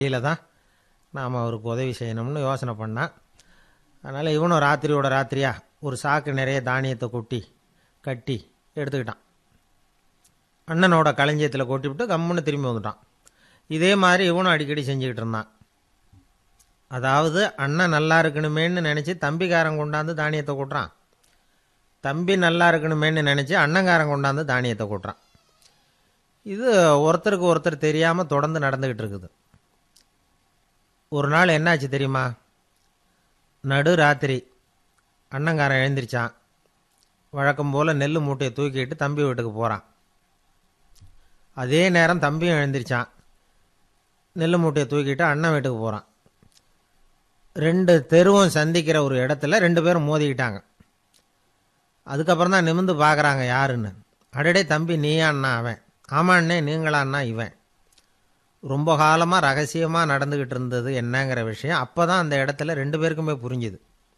வழியில் தான் நாம் அவருக்கு உதவி செய்யணும்னு யோசனை பண்ணான் அதனால் இவனும் ராத்திரியோட ராத்திரியா ஒரு சாக்கு நிறைய தானியத்தை கொட்டி கட்டி எடுத்துக்கிட்டான் அண்ணனோட களஞ்சியத்தில் கொட்டிவிட்டு கம்முன்னு திரும்பி வந்துட்டான் இதே மாதிரி இவனும் அடிக்கடி செஞ்சுக்கிட்டு இருந்தான் அதாவது அண்ணன் நல்லா இருக்கணுமேன்னு நினச்சி தம்பிக்காரன் கொண்டாந்து தானியத்தை கொட்டுறான் தம்பி நல்லா இருக்கணுமேன்னு நினச்சி அண்ணங்காரன் கொண்டாந்து தானியத்தை கொட்டுறான் இது ஒருத்தருக்கு ஒருத்தர் தெரியாமல் தொடர்ந்து நடந்துக்கிட்டு இருக்குது ஒரு நாள் என்னாச்சு தெரியுமா நடு ராத்திரி அண்ணங்காரன் எழுந்திரிச்சான் வழக்கம் போல் நெல் மூட்டையை தூக்கிட்டு தம்பி வீட்டுக்கு போகிறான் அதே நேரம் தம்பியும் எழுந்திரிச்சான் நெல் மூட்டையை தூக்கிட்டு அண்ணன் வீட்டுக்கு போகிறான் ரெண்டு தெருவும் சந்திக்கிற ஒரு இடத்துல ரெண்டு பேரும் மோதிக்கிட்டாங்க அதுக்கப்புறம் தான் நிமிந்து பார்க்குறாங்க யாருன்னு அடடே தம்பி நீயான்னா அவன் ஆமாண்ணே நீங்களான்னா இவன் ரொம்ப காலமாக ரகசியமாக நடந்துக்கிட்டு இருந்தது என்னங்கிற விஷயம் அப்போ தான் அந்த இடத்துல ரெண்டு பேருக்குமே புரிஞ்சுது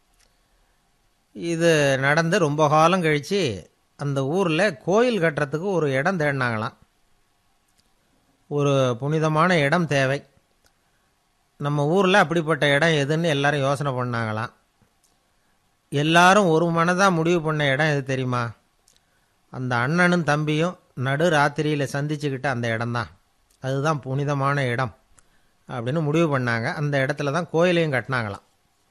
இது நடந்து ரொம்ப காலம் கழித்து அந்த ஊரில் கோயில் கட்டுறதுக்கு ஒரு இடம் தேடினாங்களாம் ஒரு புனிதமான இடம் தேவை நம்ம ஊரில் அப்படிப்பட்ட இடம் எதுன்னு எல்லாரும் யோசனை பண்ணாங்களாம் எல்லாரும் ஒரு மனதாக முடிவு பண்ண இடம் எது தெரியுமா அந்த அண்ணனும் தம்பியும் நடு ராத்திரியில் சந்திச்சுக்கிட்ட அந்த இடம்தான் அதுதான் புனிதமான இடம் அப்படின்னு முடிவு பண்ணாங்க அந்த இடத்துல தான் கோயிலையும் கட்டினாங்களாம்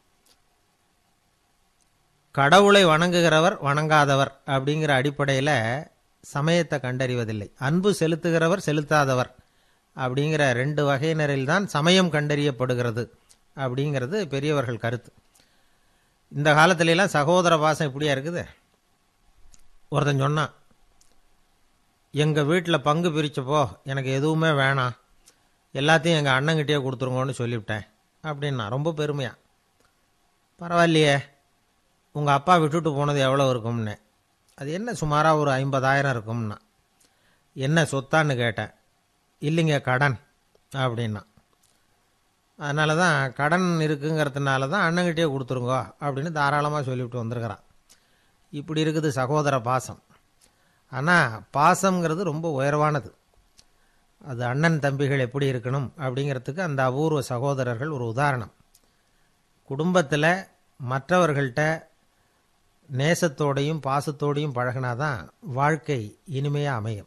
கடவுளை வணங்குகிறவர் வணங்காதவர் அப்படிங்கிற அடிப்படையில் சமயத்தை கண்டறிவதில்லை அன்பு செலுத்துகிறவர் செலுத்தாதவர் அப்படிங்கிற ரெண்டு வகையினரில் தான் சமயம் கண்டறியப்படுகிறது அப்படிங்கிறது பெரியவர்கள் கருத்து இந்த காலத்துலலாம் சகோதர பாசம் இப்படியா இருக்குது ஒருத்தன் சொன்னான் எங்கள் வீட்டில் பங்கு பிரித்தப்போ எனக்கு எதுவுமே வேணாம் எல்லாத்தையும் எங்கள் அண்ணங்கிட்டே கொடுத்துருங்கன்னு சொல்லிவிட்டேன் அப்படின்னா ரொம்ப பெருமையா பரவாயில்லையே உங்கள் அப்பா விட்டுட்டு போனது எவ்வளோ இருக்கும்னு அது என்ன சுமாராக ஒரு ஐம்பதாயிரம் இருக்கும்னா என்ன சொத்தான்னு கேட்டேன் இல்லைங்க கடன் அப்படின்னா அதனால தான் கடன் இருக்குங்கிறதுனால தான் அண்ணங்கிட்டே கொடுத்துருங்கோ அப்படின்னு தாராளமாக சொல்லிவிட்டு வந்திருக்கிறான் இப்படி இருக்குது சகோதர பாசம் ஆனால் பாசம்ங்கிறது ரொம்ப உயர்வானது அது அண்ணன் தம்பிகள் எப்படி இருக்கணும் அப்படிங்கிறதுக்கு அந்த அபூர்வ சகோதரர்கள் ஒரு உதாரணம் குடும்பத்தில் மற்றவர்கள்ட்ட நேசத்தோடையும் பாசத்தோடையும் பழகினாதான் வாழ்க்கை இனிமையாக அமையும்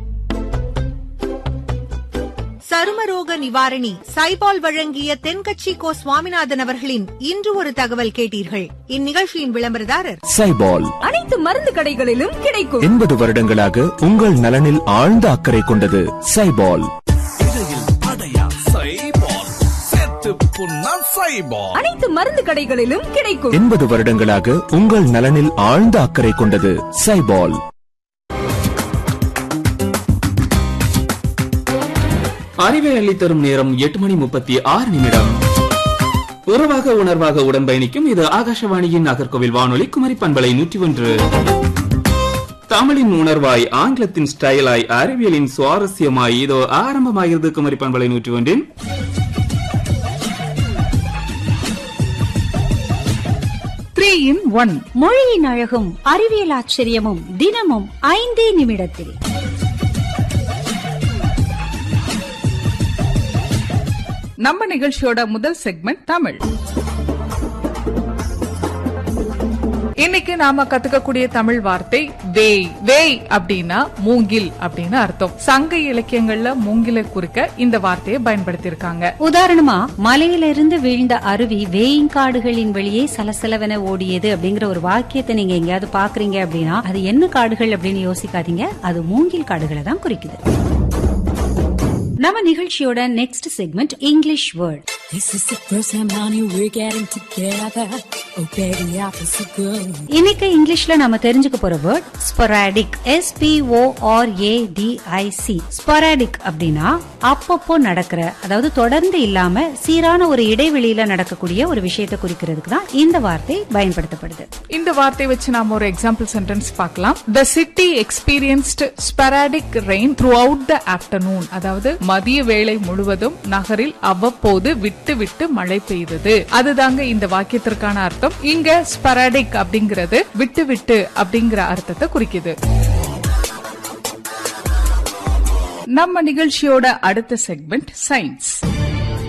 சருமரோக நிவாரணி சைபால் வழங்கிய தென்கட்சி கோ சுவாமிநாதன் அவர்களின் இன்று ஒரு தகவல் கேட்டீர்கள் இந்நிகழ்ச்சியின் விளம்பரதாரர் சைபால் அனைத்து மருந்து கடைகளிலும் கிடைக்கும் எண்பது வருடங்களாக உங்கள் நலனில் ஆழ்ந்த அக்கறை கொண்டது சைபால் அனைத்து மருந்து கடைகளிலும் கிடைக்கும் எண்பது வருடங்களாக உங்கள் நலனில் ஆழ்ந்த அக்கறை கொண்டது சைபால் அறிவை அள்ளித்தரும் நேரம் எட்டு மணி முப்பத்தி ஆறு நிமிடம் உறவாக உணர்வாக உடன் பயணிக்கும் இது ஆகாஷவாணியின் நாகர்கோவில் வானொலி குமரி பண்பலை நூற்றி ஒன்று தமிழின் உணர்வாய் ஆங்கிலத்தின் ஸ்டைலாய் அறிவியலின் சுவாரஸ்யமாய் இதோ ஆரம்பமாகிறது குமரி பண்பலை நூற்றி ஒன்றின் த்ரீ இன் ஒன் மொழியின் அழகும் அறிவியல் ஆச்சரியமும் தினமும் ஐந்தே நிமிடத்தில் நம்ம நிகழ்ச்சியோட முதல் செக்மெண்ட் தமிழ் இன்னைக்கு நாம கத்துக்கக்கூடிய தமிழ் வார்த்தை வேய் வேய் அப்படின்னா மூங்கில் அப்படின்னு அர்த்தம் சங்க இலக்கியங்கள்ல மூங்கிலை குறிக்க இந்த வார்த்தையை பயன்படுத்தியிருக்காங்க உதாரணமா மலையிலிருந்து வீழ்ந்த அருவி வேயிங்காடுகளின் வழியே சலசலவென ஓடியது அப்படிங்கிற ஒரு வாக்கியத்தை நீங்க எங்கேயாவது பாக்குறீங்க அப்படின்னா அது என்ன காடுகள் அப்படின்னு யோசிக்காதீங்க அது மூங்கில் காடுகளை தான் குறிக்குது நம்ம நிகழ்ச்சியோட next segment English word This is the first time, honey, we're getting together. Oh, baby, I feel so good. இன்னைக்கு இங்கிலீஷ்ல நாம தெரிஞ்சுக்க போற word sporadic S P O R A D I C sporadic அப்படின்னா அப்பப்போ நடக்கிற அதாவது தொடர்ந்து இல்லாம சீரான ஒரு இடைவெளியில நடக்கக்கூடிய ஒரு விஷயத்தை குறிக்கிறதுக்கு தான் இந்த வார்த்தை பயன்படுத்தப்படுது இந்த வார்த்தை வச்சு நாம ஒரு எக்ஸாம்பிள் சென்டென்ஸ் பார்க்கலாம் the city experienced sporadic rain throughout the afternoon அதாவது மதிய வேளை முழுவதும் நகரில் அவ்வப்போது விட்டு விட்டு மழை பெய்தது அதுதாங்க இந்த வாக்கியத்திற்கான அர்த்தம் இங்க ஸ்பெராடிக் அப்படிங்கிறது விட்டு விட்டு அப்படிங்கிற அர்த்தத்தை குறிக்குது நம்ம நிகழ்ச்சியோட அடுத்த செக்மெண்ட் சயின்ஸ்